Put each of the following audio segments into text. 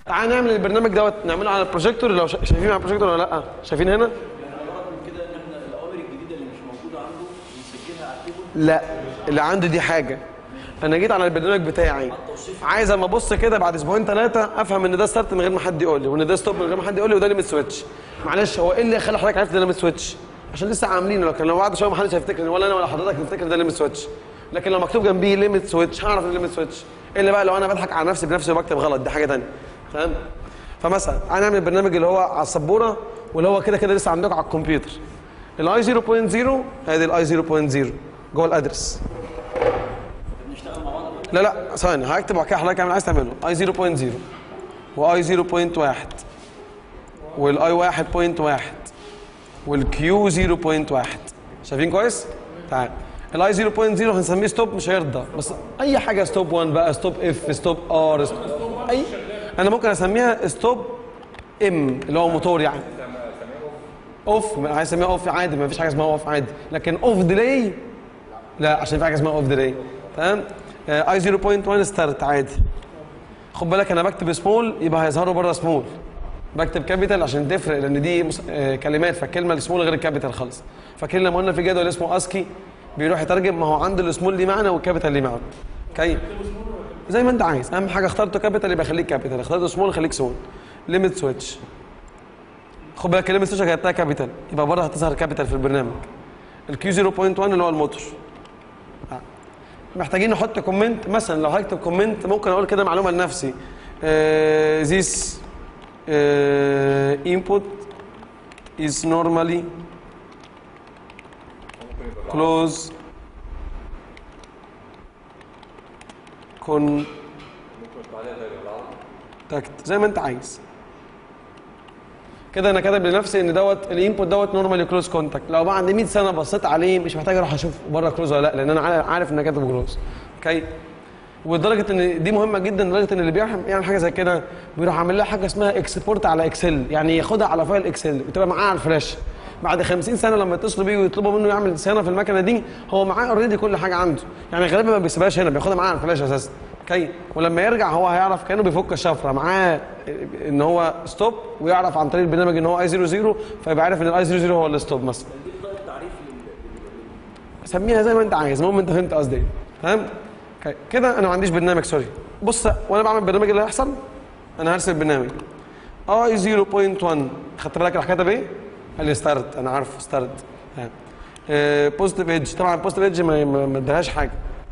تعال نعمل البرنامج دوت نعمله على البروجيكتور لو شا- شايفين على البروجيكتور ولا لا شايفين هنا لا اللي عنده دي حاجه انا جيت على البرنامج بتاعي عايز اما ابص كده بعد اسبوعين ثلاثه افهم ان ده ستارت من غير ما حد يقول لي وان ده ستوب من غير ما حد يقول لي وده ليميت سويتش معلش هو ايه اللي خلى حضرتك عرفت ده ليميت سويتش عشان لسه عاملينه لكن لو بعد شويه ما حدش هيفتكر ولا انا ولا حضرتك نفتكر ده ليميت سويتش لكن لو مكتوب جنبيه ليميت سويتش هعرف ان ليميت سويتش الا بقى لو انا بضحك على نفسي بنفسي وبكتب غلط دي حاجه ثانيه تمام فمثلا انا اعمل البرنامج اللي هو على السبوره واللي هو كده كده لسه عندكم على الكمبيوتر الاي 0.0 ادي الاي 0.0 جوه الادرس لا لا ثواني هكتب وبعد كده حضرتك اعمل عايز تعمله اي 0.0 واي 0.1 والاي 1.1 والكيو 0.1 شايفين كويس؟ تعال الاي 0.0 هنسميه ستوب مش هيرضى بس اي حاجه ستوب 1 بقى ستوب اف ستوب ار اي انا ممكن اسميها ستوب ام اللي هو موتور يعني اوف عايز اسميها اوف عادي ما فيش حاجه اسمها اوف عادي لكن اوف ديلي لا عشان في حاجه اسمها اوف ديلي تمام اي 0.1 ستارت عادي خد بالك انا بكتب سمول يبقى هيظهروا بره سمول بكتب كابيتال عشان تفرق لان دي مس... آه كلمات فالكلمه السمول غير الكابيتال خالص فاكرين لما قلنا في جدول اسمه اسكي بيروح يترجم ما هو عنده السمول ليه معنى والكابيتال ليه معنى اوكي زي ما انت عايز اهم حاجه اخترته كابيتال يبقى خليك كابيتال اخترته سمول خليك سمول ليميت سويتش خد بالك الليميت سويتش كتبتها كابيتال يبقى بره هتظهر كابيتال في البرنامج الكيو 0.1 اللي هو الموتور محتاجين نحط كومنت مثلا لو هكتب كومنت ممكن اقول كده معلومه لنفسي uh, this uh, input is normally close contact زي ما انت عايز كده انا كاتب لنفسي ان دوت الانبوت دوت نورمالي كلوز كونتاكت لو بعد 100 سنه بصيت عليه مش محتاج اروح اشوف بره كلوز ولا لا لان انا عارف- عارف ان انا كاتبه كلوز اوكي ولدرجه ان دي مهمه جدا لدرجه ان اللي بيعمل يعمل حاجه زي كده بيروح عامل لها حاجه اسمها اكسبورت على اكسل يعني ياخدها على فايل اكسل وتبقى معاه على الفلاش بعد 50 سنه لما يتصلوا بيه ويطلبوا منه يعمل صيانه في المكنه دي هو معاه اوريدي كل حاجه عنده يعني غالبا ما بيسيبهاش هنا بياخدها معاه على الفلاش اساسا اوكي ولما يرجع هو هيعرف كانه بيفك الشفره معاه ان هو ستوب ويعرف عن طريق البرنامج ان هو اي 00 فيبقى عارف ان الاي 00 هو الستوب مثلا سميها زي ما انت عايز المهم انت فهمت قصدي ايه تمام اوكي. كده انا ما عنديش برنامج سوري بص وانا بعمل البرنامج اللي هيحصل انا هرسم البرنامج اي 0.1 خدت بالك راح كتب ايه؟ قال لي ستارت انا عارف ستارت بوزيتيف ايدج طبعا بوزيتيف ايدج ما ما- ما ادهاش حاجه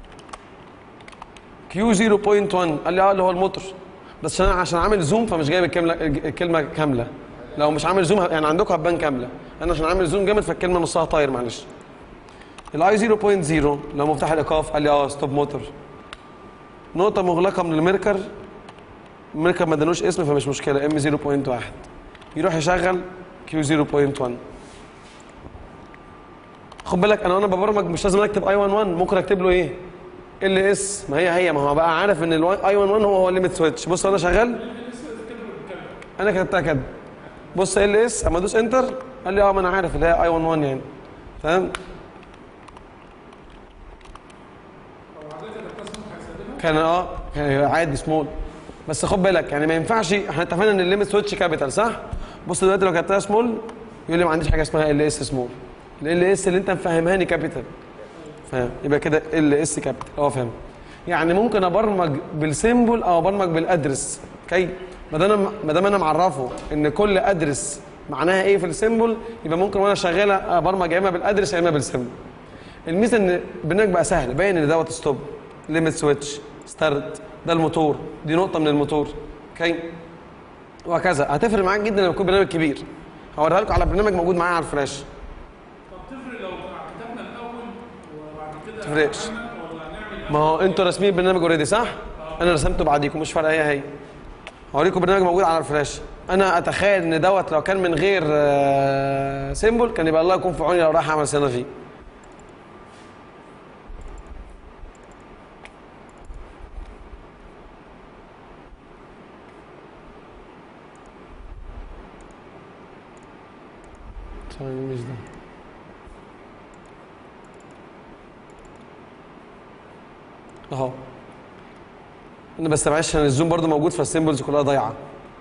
كيو 0.1 قال لي اه اللي هو الموتور بس عشان أنا عشان عامل زوم فمش جايب الكلمه الكلمه كامله لو مش عامل زوم يعني عندكم هتبان كامله انا عشان عامل زوم جامد فالكلمه نصها طاير معلش الاي 0.0 لو مفتاح الايقاف قال لي اه ستوب موتور نقطه مغلقه من الميركر الميركر ما ادانوش اسم فمش مشكله ام 0.1 يروح يشغل كيو 0.1 خد بالك انا وانا ببرمج مش لازم اكتب اي 11 ممكن اكتب له ايه ال اس ما هي هي ما هو بقى عارف ان الاي 11 هو هو الليميت سويتش بص انا شغال انا كتبتها كده بص ال اس اما ادوس انتر قال لي اه ما انا عارف اللي هي اي 11 يعني فاهم كان اه كان عادي سمول بس خد بالك يعني ما ينفعش احنا اتفقنا ان الليميت سويتش كابيتال صح؟ بص دلوقتي لو كتبتها سمول يقول لي ما عنديش حاجه اسمها ال اس سمول ال اس اللي انت مفهمهاني كابيتال فاهم يبقى كده ال اس كابيتال اه فاهم يعني ممكن ابرمج بالسيمبل او ابرمج بالادرس اوكي ما دام ما دام انا معرفه ان كل ادرس معناها ايه في السيمبل يبقى ممكن وانا شغال ابرمج يا اما بالادرس يا اما بالسيمبل الميزه ان البرنامج بقى سهل باين ان دوت ستوب ليميت سويتش ستارت ده الموتور دي نقطه من الموتور اوكي وهكذا هتفرق معاك جدا لما يكون برنامج كبير هوريها لكم على برنامج موجود معايا على الفلاش طب تفرق لو كتبنا الاول وبعد كده تفرقش عملنا ولا نعمل ما هو انتوا راسمين البرنامج اوريدي صح؟ انا رسمته بعديكم مش فارقه هي هي هوريكم برنامج موجود على الفلاش انا اتخيل ان دوت لو كان من غير آه، سيمبل كان يبقى الله يكون في عوني لو راح اعمل صيانه فيه ثواني مش ده اهو انا بس معلش عشان الزوم برضو موجود فالسيمبلز كلها ضايعه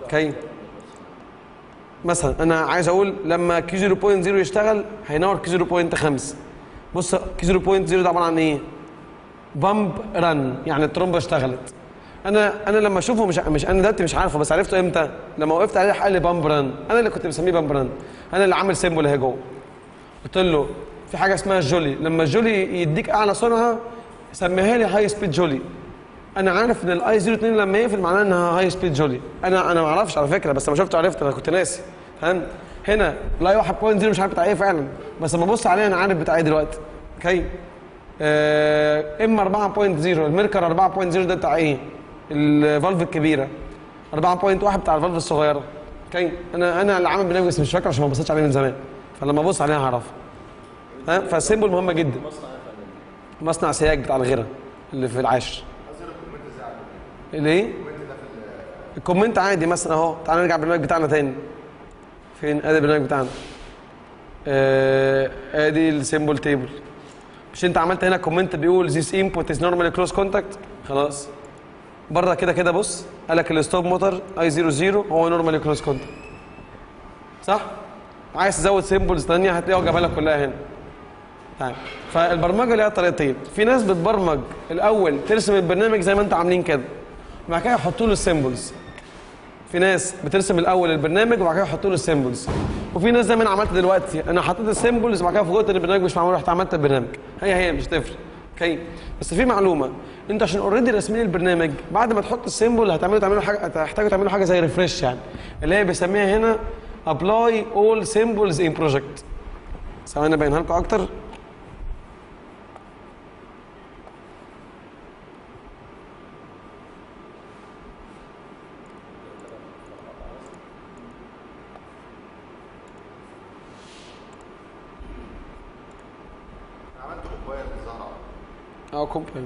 اوكي مثلا انا عايز اقول لما كيو 0.0 يشتغل هينور كيو 0.5 بص كيو 0.0 ده عباره عن ايه؟ بامب رن يعني الترومبه اشتغلت انا انا لما اشوفه مش مش انا دلوقتي مش عارفه بس عرفته امتى لما وقفت عليه قال لي بامب رن انا اللي كنت مسميه بامب رن انا اللي عامل سيمبل اهي جوه قلت له في حاجه اسمها الجولي لما الجولي يديك اعلى سرعه سميها لي هاي سبيد جولي انا عارف ان الاي 02 لما يقفل معناه انها هاي سبيد جولي انا انا ما اعرفش على فكره بس لما شفته عرفت انا كنت ناسي فاهم هنا الاي 1.0 مش عارف بتاع ايه فعلا بس لما ابص عليه انا عارف بتاع ايه دلوقتي اوكي ام 4.0 الميركر 4.0 ده بتاع ايه الفالف الكبيره 4.1 بتاع الفالف الصغيره اوكي انا انا اللي عامل برنامج بس مش فاكر عشان ما بصيتش عليه من زمان فلما ابص عليه هعرفه ها فالسيمبل مهمه جدا مصنع سياج بتاع الغيره اللي في العاشر الايه الكومنت عادي مثلا اهو تعال نرجع البرنامج بتاعنا تاني فين ادي البرنامج بتاعنا آه، ادي السيمبل تيبل مش انت عملت هنا كومنت بيقول this input is normally close contact خلاص بره كده كده بص قال لك الستوب موتور اي 00 هو نورمالي كلوز كونتاكت صح عايز تزود سيمبلز ثانيه هتلاقيها جابها لك كلها هنا طيب فالبرمجه ليها طريقتين في ناس بتبرمج الاول ترسم البرنامج زي ما انتوا عاملين كده وبعد كده يحطوا له السيمبلز في ناس بترسم الاول البرنامج وبعد كده يحطوا له السيمبلز وفي ناس زي ما انا عملت دلوقتي انا حطيت السيمبلز وبعد كده فوجئت ان البرنامج مش معمول رحت عملت البرنامج هي هي مش تفرق اوكي بس في معلومه انتوا عشان اوريدي راسمين البرنامج بعد ما تحط السيمبل هتعملوا تعملوا حاجه هتحتاجوا تعملوا حاجه زي ريفرش يعني اللي هي بيسميها هنا ابلاي اول سيمبلز ان بروجكت ثواني ابينها لكم اكتر عملت كومباير للزهرة اه كومبايل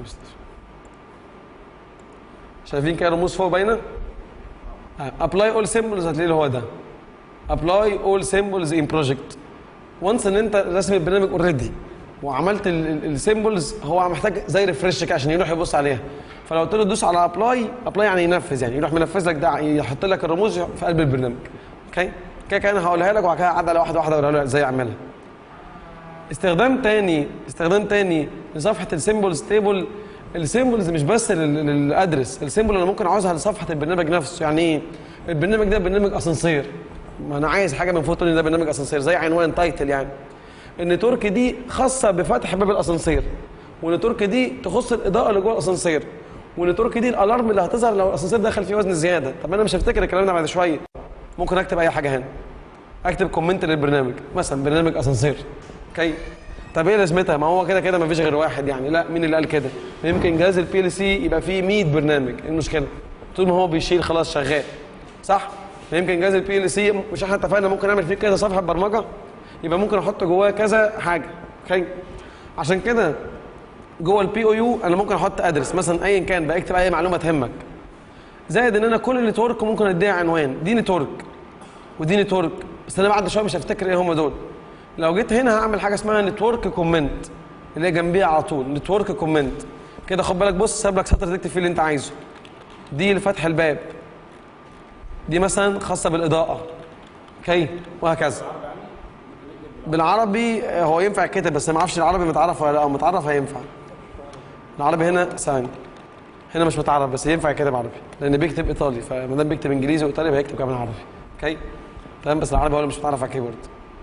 شايفين كده رموز فوق باينه ابلاي اول سيمبلز هتلاقيه اللي هو ده ابلاي اول سيمبلز ان بروجكت وانس ان انت راسم البرنامج اوريدي وعملت السيمبلز هو محتاج زي ريفرش كده عشان يروح يبص عليها فلو قلت له دوس على ابلاي ابلاي يعني ينفذ يعني يروح منفذ لك ده يحط لك الرموز في قلب البرنامج اوكي كده كده انا هقولها لك وبعد كده اعدي على واحده واحده اقولها له ازاي اعملها استخدام تاني استخدام تاني لصفحه السيمبلز تيبل السيمبلز مش بس لل- للادرس السيمبل انا ممكن عاوزها لصفحه البرنامج نفسه يعني ايه البرنامج ده برنامج اسانسير ما انا عايز حاجه من فوق تقول لي ده برنامج اسانسير زي عنوان تايتل يعني النتورك دي خاصه بفتح باب الاسانسير والنتورك دي تخص الاضاءه اللي جوه الاسانسير والنتورك دي الالارم اللي هتظهر لو الاسانسير دخل فيه وزن زياده طب انا مش هفتكر الكلام ده بعد شويه ممكن اكتب اي حاجه هنا اكتب كومنت للبرنامج مثلا برنامج اسانسير اوكي طب ايه لازمتها ما هو كده كده ما فيش غير واحد يعني لا مين اللي قال كده يمكن جهاز البي ال سي يبقى فيه 100 برنامج ايه المشكله طول ما هو بيشيل خلاص شغال صح يمكن جهاز البي ال سي مش احنا اتفقنا ممكن اعمل فيه كذا صفحه برمجه يبقى ممكن احط جواه كذا حاجه اوكي عشان كده جوه البي او يو انا ممكن احط ادرس مثلا ايا كان بقى اكتب اي معلومه تهمك زائد ان انا كل نتورك ممكن اديها عنوان دي نتورك ودي نتورك بس انا بعد شويه مش هفتكر ايه هم دول لو جيت هنا هعمل حاجه اسمها نتورك كومنت اللي هي جنبيها على طول نتورك كومنت كده خد بالك بص ساب لك سطر تكتب فيه اللي انت عايزه دي لفتح الباب دي مثلا خاصه بالاضاءه اوكي وهكذا بالعربي آه، هو ينفع يتكتب بس ما اعرفش العربي متعرف ولا لا او متعرف هينفع العربي هنا ثاني هنا مش متعرف بس ينفع يكتب عربي لان بيكتب ايطالي فما دام بيكتب انجليزي وايطالي هيكتب كمان عربي اوكي تمام بس العربي هو اللي مش متعرف على الكيبورد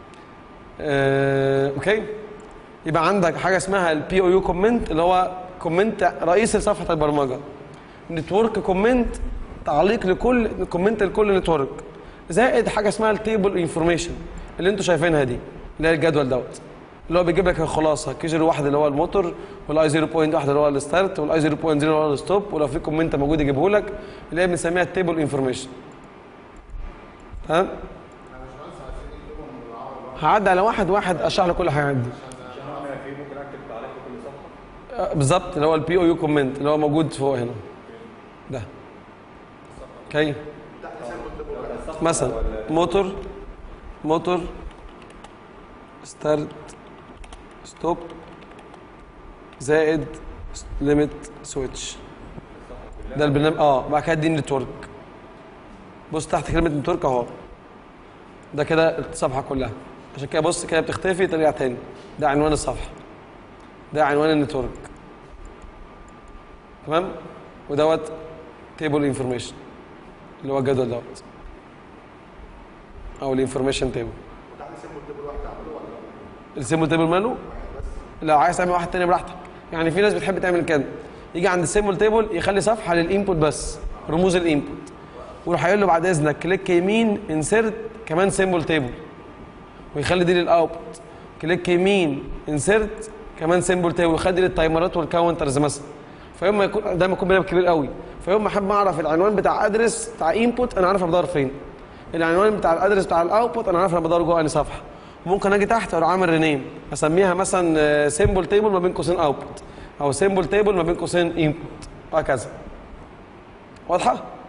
آه، اوكي يبقى عندك حاجه اسمها البي او يو كومنت اللي هو كومنت رئيس صفحه البرمجه نتورك كومنت تعليق لكل كومنت لكل نتورك زائد حاجه اسمها التيبل انفورميشن اللي انتوا شايفينها دي اللي هي الجدول دوت اللي هو بيجيب لك الخلاصه كي 01 اللي هو الموتور والاي 0.1 اللي هو الستارت والاي 0.0 اللي هو الستوب ولو في كومنت موجود يجيبه لك اللي هي بنسميها التيبل انفورميشن تمام هعدي على واحد واحد اشرح له كل حاجه عندي آه، بالظبط اللي هو البي او يو كومنت اللي هو موجود فوق هنا ده اوكي مثلا موتور موتور ستارت ستوب زائد ليميت سويتش ده البرنامج اه بعد كده دي النتورك بص تحت كلمه نتورك اهو ده كده الصفحه كلها عشان كده بص كده بتختفي ترجع تاني ده عنوان الصفحه ده عنوان النتورك تمام ودوت تيبل انفورميشن اللي هو الجدول دوت او الانفورميشن تيبل السيمبل تيبل ماله لو عايز تعمل واحد تاني براحتك يعني في ناس بتحب تعمل كده يجي عند السيمبل تيبل يخلي صفحه للانبوت بس رموز الانبوت ويروح قايل له بعد اذنك كليك يمين انسرت كمان سيمبل تيبل ويخلي دي للاوتبوت كليك يمين انسرت كمان سيمبل تيبل ويخلي دي للتايمرات والكاونترز مثلا فيوم ما يكون ده ما يكون بيلعب كبير قوي فيوم ما احب اعرف العنوان بتاع ادرس بتاع انبوت انا عارف انا بدور فين العنوان بتاع الادرس بتاع الاوتبوت انا عارف انا بدور جوه انهي صفحه ممكن اجي تحت اروح عامل رينيم اسميها مثلا سيمبل تيبل ما بين قوسين اوتبوت او سيمبل تيبل ما بين قوسين انبوت وهكذا واضحه